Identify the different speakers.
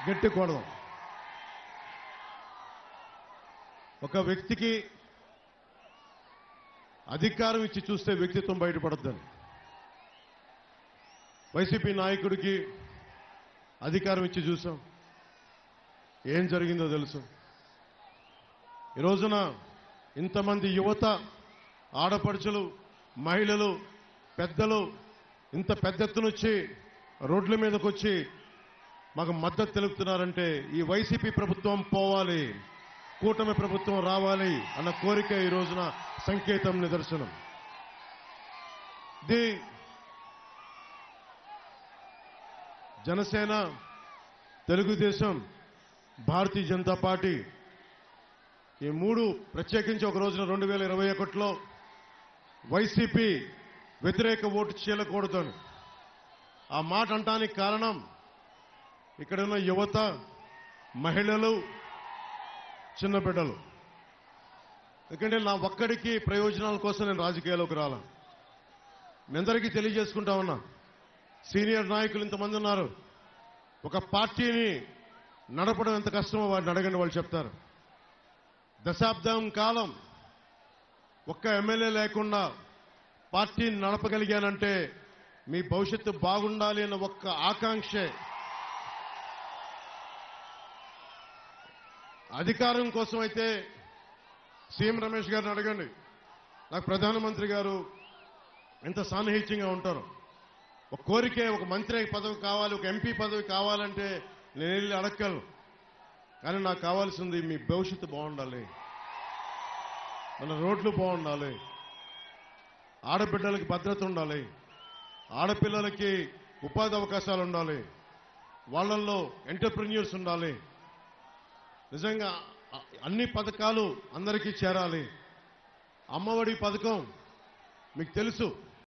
Speaker 1: గట్టి కొడదాం ఒక వ్యక్తికి అధికారం ఇచ్చి చూస్తే వ్యక్తిత్వం బయటపడద్దని వైసీపీ నాయకుడికి అధికారం ఇచ్చి చూసాం ఏం జరిగిందో తెలుసు ఈ రోజున ఇంతమంది యువత ఆడపడుచులు మహిళలు పెద్దలు ఇంత పెద్ద ఎత్తున వచ్చి రోడ్ల మీదకి వచ్చి మాకు మద్దతు తెలుపుతున్నారంటే ఈ వైసీపీ ప్రభుత్వం పోవాలి కూటమి ప్రభుత్వం రావాలి అన్న కోరిక ఈ రోజున సంకేతం నిదర్శనం ది జనసేన తెలుగుదేశం భారతీయ జనతా పార్టీ ఈ మూడు ప్రత్యేకించి ఒక రోజున రెండు వేల ఇరవై ఒకటిలో వైసీపీ వ్యతిరేక ఓటు చీలకూడదని ఆ మాట అంటానికి కారణం ఇక్కడ ఉన్న యువత మహిళలు చిన్న బిడ్డలు ఎందుకంటే నా ఒక్కడికి ప్రయోజనాల కోసం నేను రాజకీయాల్లోకి రాలా మీ అందరికీ తెలియజేసుకుంటా ఉన్నా సీనియర్ నాయకులు ఇంతమంది ఉన్నారు ఒక పార్టీని నడపడం ఎంత కష్టమో వారిని అడగండి వాళ్ళు చెప్తారు దశాబ్దం కాలం ఒక్క ఎమ్మెల్యే లేకుండా పార్టీని నడపగలిగానంటే మీ భవిష్యత్తు బాగుండాలి అన్న ఒక్క ఆకాంక్షే అధికారం కోసం అయితే సీఎం రమేష్ గారిని అడగండి నాకు ప్రధానమంత్రి గారు ఎంత సాన్నిహిత్యంగా ఉంటారు ఒక కోరికే ఒక మంత్రి పదవి కావాలి ఒక ఎంపీ పదవి కావాలంటే నేను వెళ్ళి అడగలను కానీ నాకు కావాల్సింది మీ భవిష్యత్తు బాగుండాలి మన రోడ్లు బాగుండాలి ఆడబిడ్డలకి భద్రత ఉండాలి ఆడపిల్లలకి ఉపాధి అవకాశాలు ఉండాలి వాళ్ళల్లో ఎంటర్ప్రెన్యూర్స్ ఉండాలి నిజంగా అ- అన్ని పథకాలు అందరికీ చేరాలి అమ్మఒడి పథకం మీకు తెలుసు